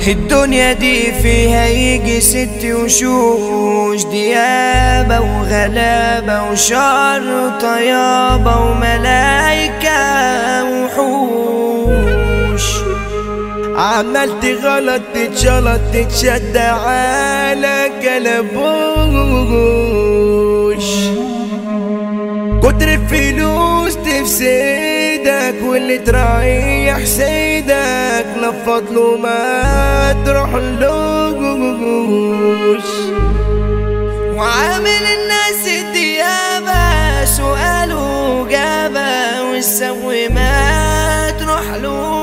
الدنيا دي فيها يجي ست وشوش ديابة وغلابة وشر وطيابة وملايكة وحوش عملت غلط تتشلط تتشد على كلبوش كتر الفلوس تفسدك واللي تريح سيدك لفض له ما تروح لوش وعامل الناس الديابة سؤال وجابة والسوي ما تروح له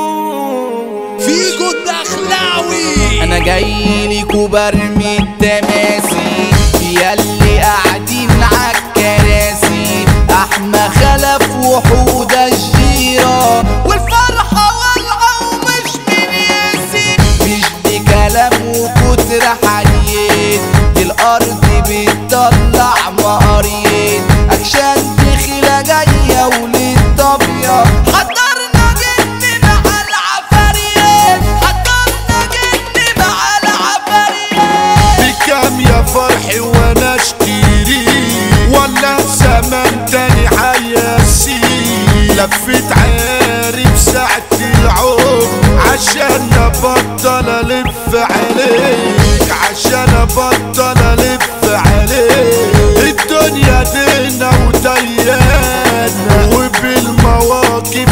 فيجو الدخلاوي انا جاي ليكوا برمي التماثيل ياللي قاعدين عالكراسي احمى خلف وحود الجيرة والفرحة والعة ومش من ياسين مش دي كلام وكتر حديد دي الارض بتطلع مقاريد اكشن دخلة جاية وللطابية حضرنا جن مع العفاريت حضرنا جن مع العفاريت بكام يا فرحي وانا اشتري ولا زمان تاني حياسي لفت عارف ساعة العمر عشان ابطل الف عليك عشان ابطل الف عليك الدنيا دينا وديانا وبالمواقف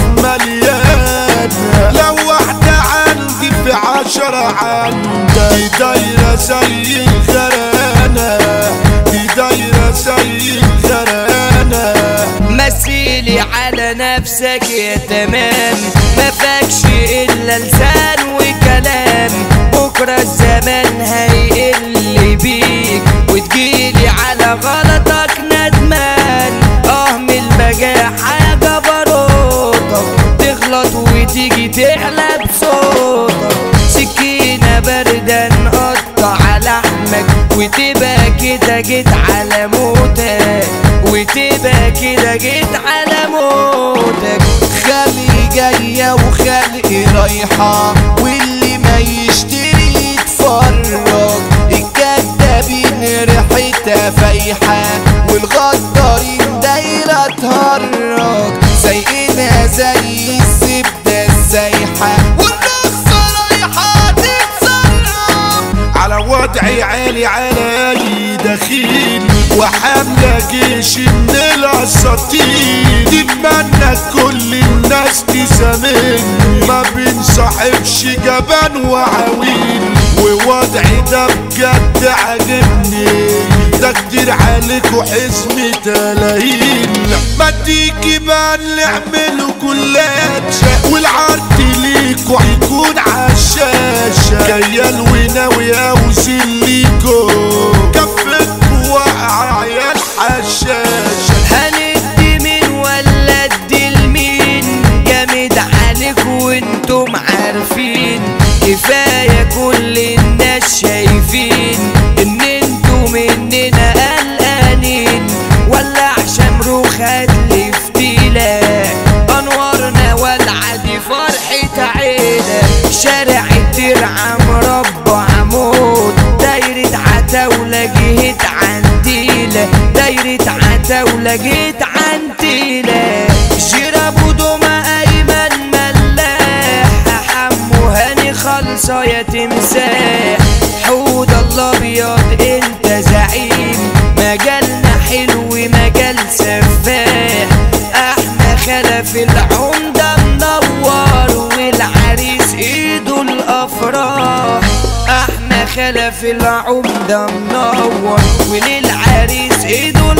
مليانة لو واحدة عندي في عشرة عندها دي دايرة زي الغرانة دي دايرة زي الغرانة مثيلي على نفسك يا تمام ما فاكش الا لسان وكلام بكره الزمان هيقل بيك وتجيلي على غلطك ندمان اه من البجاحة يا جبروتك تغلط وتيجي تعلى بصوتك سكينة باردة نقطع لحمك وتبقى كده جيت على موتك وتبقى كده جيت على موتك خلي جاية وخلقي رايحة واللي ما يشتري يتفرج الكدابين ريحتها فايحة والغدارين دايرة تهرج سايقينها زي الزبدة السايحة والرخصة رايحة تتصرف على وضعي عالي على اي دخيل وحاملة جيش من الاساطير تتمنى كل الناس تسامحني ما بنصاحبش جبان وعويل ووضعي ده بجد عاجبني ده كتير عليك وحزمي تلاهين ما تيجي بقى نعمله كلات والعرض ليكوا هيكون عالشاشة كيال وناوي اوزن ليكوا كفتكوا واقعة عيال حشاشة هندي مين ولا ادي لمين جامد عليك وانتم عارفين كفاية كل الناس شايفين ان انتم مننا قلقانين ولا شمروخ هاتلي فتيلة انوارنا والعدي فرحة عيلة شارع الدرع مربع عمود دايرة عتاولة جهت عنديلة دايرة عتاولة جهت عنديلة جرابو دوما ايمن ملاح حمو هاني خالصة يا تمساح حود الله ابيض انت زعيم مجالنا حلو مجال سفاح احنا خلف العمدة منور والعريس ايده الافراح احنا خلف العمدة منور وللعريس ايده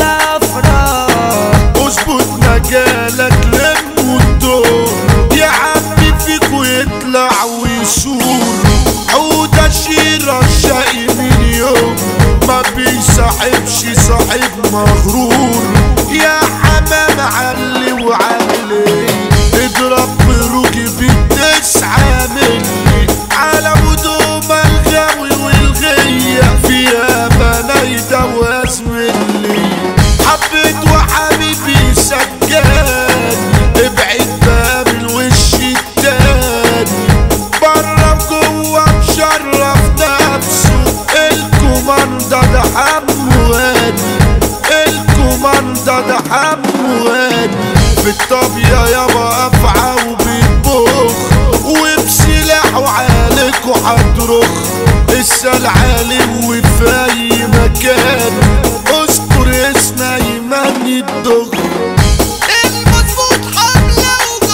الافراح اظبط مجالك لم والدور يا عمي فيك ويطلع ويسور عودة شيرة شقي من يوم ما بيصاحبش صاحب مغرور يا حمام علي وعلي اضرب بروجي بالتسعة مني على ودوم الغاوي والغية فيها بنايدة واسملي حبيت وحبيبي سجاني ابعد بقى من الوش التاني بره وجوه الطابية يابا افعى وبيطبخ وبسلاحه عالك وحترخ السال عالي وفي اي مكان اذكر اسم ايمن الضغ المظبوط حملة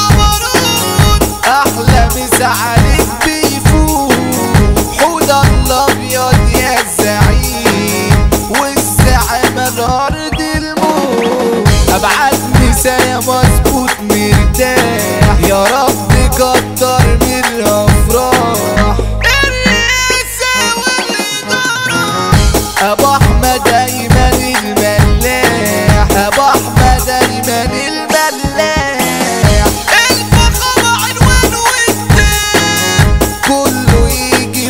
وجبروت أحلى مسا عليك بيفوت حوض الأبيض يا الزعيم والزعامة الأرض الموت أبعد مسا يا مظبوط مرتاح يا رب كتر من الأفراح الرئاسة والإدارة أبو أحمد أيمن الملاح أبو أحمد أيمن الملاح الفخامة عنوان والدين كله يجي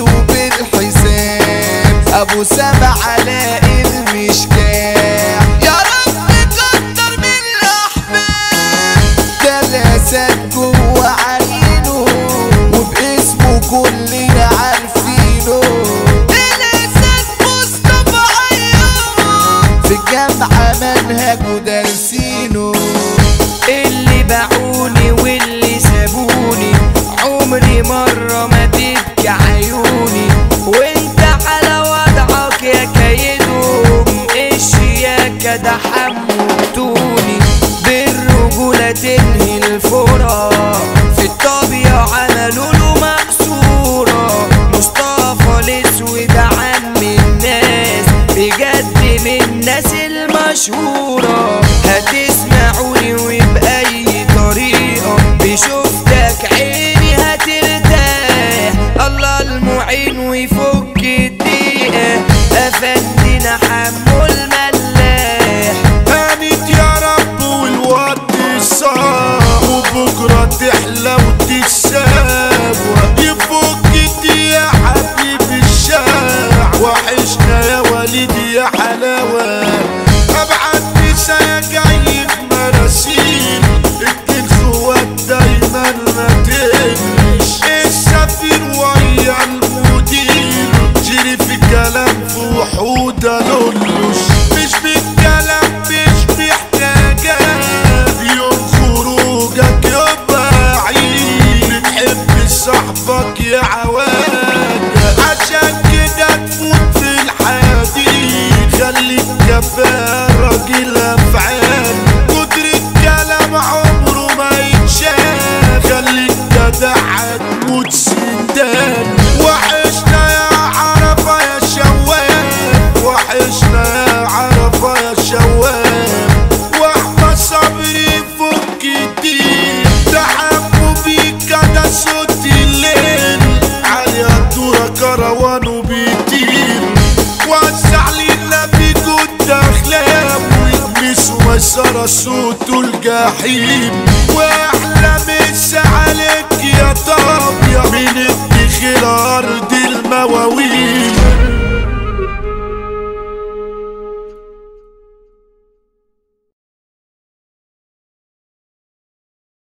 وبالحساب أبو سامع علاء المشكاح يا رب كتر من الأحباب ده الأسد جوه عينه وباسمه كلنا عارفينه الأسد مصطفى عيون في الجامعة منهج ودرسينه اللي باعوني واللي سابوني عمري مرة ما تبكي عيوني وانت على وضعك يا كيدهم الشياكة ده حموتوني بالرجولة تنهي الفرة في الطابية عملوا له مقصورة مصطفى الاسود عم الناس بجد من الناس المشهورة هتسمعوني وبأي طريقة بشوفتك عيني هترتاح الله المعين ويفك الدقيقة أفندنا حمو الملاح هانت يا رب والوقت صار وبكرة تحلى وتتساوى يفك يا حبيبي الشارع وحشنا يا وليدي يا حلاوة أبعد نسا جاي في مراسيل اتنين خوات دايما ما تقلش السفير ويا المدير جري في كلام في وحودة لولوش مش بالكلام مش محتاجة يوم خروجك يبقى عيد بتحب صاحبك يا عواجة عشان كده تفوت في الحديد خليك كفاء راجل افعال كتر الكلام عمره ما يتشاف خليك جدع هتموت سندان وحشنا يا عرفة يا شواب وحشنا يا عرفة يا شواب واحمد صبري فك الدين تحبوا بيك ده صوت الليل علي الدورة كروان وبيطير وسع لنا في جود اخلاق ويلمسوا مسار صوته الجحيم واحلى مسا